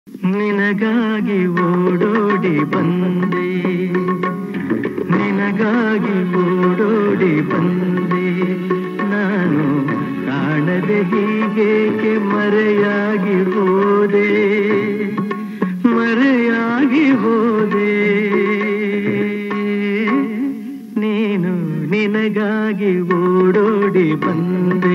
ನಿನಗಾಗಿ ಓಡೋಡಿ ಬಂದೆ ನಿನಗಾಗಿ ಓಡೋಡಿ ಬಂದೆ ನಾನು ಕಾಣದೆ ಹೀಗೇಕೆ ಮರೆಯಾಗಿ ಹೋದೆ ಮರೆಯಾಗಿ ಹೋದೆ ನೀನು ನಿನಗಾಗಿ ಓಡೋಡಿ ಬಂದೆ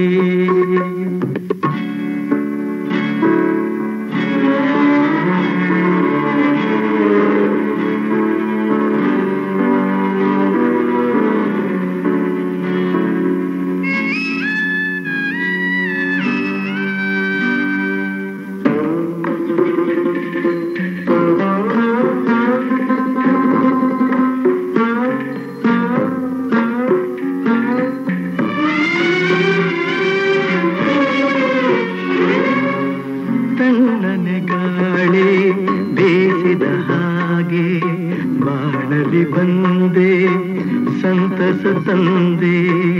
ತಣ್ಣನೆ ಗಾಳಿ ಬೀಸಿದ ಹಾಗೆ ಬಾಳಲಿ ಬಂದೆ ಸಂತಸ ತಂದೆ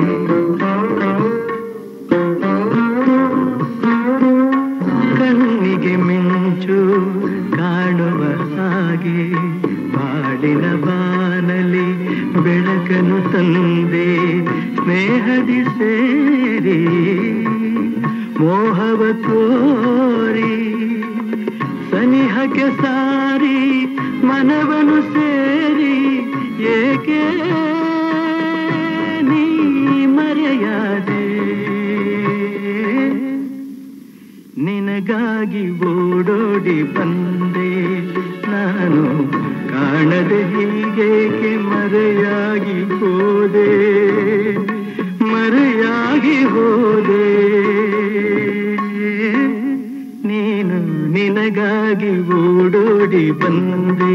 ಕಣ್ಣಿಗೆ ಮಿಂಚು ಕಾಣುವ ಹಾಗೆ ಬಾಳಿನ ಬಾನಲಿ ಬೆಳಕನು ತಂದೆ ಸ್ನೇಹದಿ ಸೇರಿ ಮೋಹವ ತೋರಿ ಸನಿಹಕ್ಕೆ ಸಾರಿ ಮನವನು ಸೇರಿ ಏಕೆ ನೀ ಮರೆಯಾದೆ ನಿನಗಾಗಿ ಓಡೋಡಿ ಬಂದೆ ನಾನು ಕಾಣದೆ ಹೀಗೇಕೆ ಮರೆಯಾಗಿ ಹೋದೆ ಮರೆಯಾಗಿ ಹೋದೆ ನೀನು ನಿನಗಾಗಿ ಓಡೋಡಿ ಬಂದೆ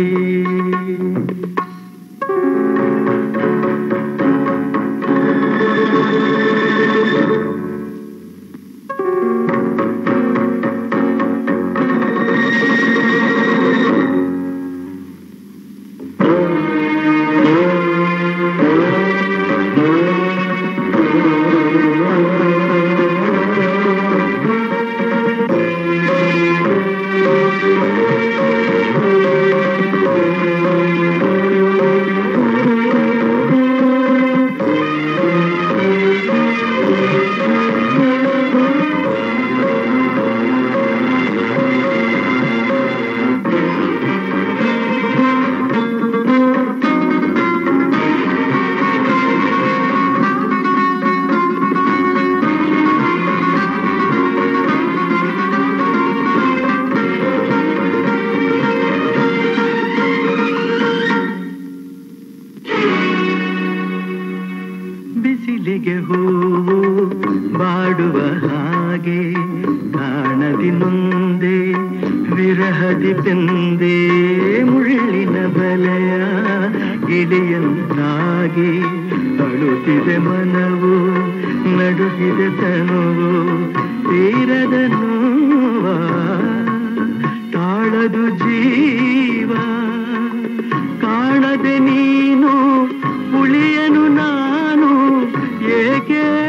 ಬಿಸಿಲಿಗೆ ಹೂವು ಬಾಡುವ ಹಾಗೆ ಕಾಣದಿ ನೊಂದೆ ವಿರಹದಿ ಬೆಂದೆ ಮುಳ್ಳಿನ ಬಲೆಯ ಗಿಳಿಯಂತಾಗಿ ಅಳುತ್ತಿದೆ ಮನವು ನಡುಗಿದೆ ತನುವು ತೀರದ ನೋವ ತಾಳದು ಜೀವ ಕಾಣದೆ ನೀನು ಉಳಿಯನು ನಾನು ಏಕೆ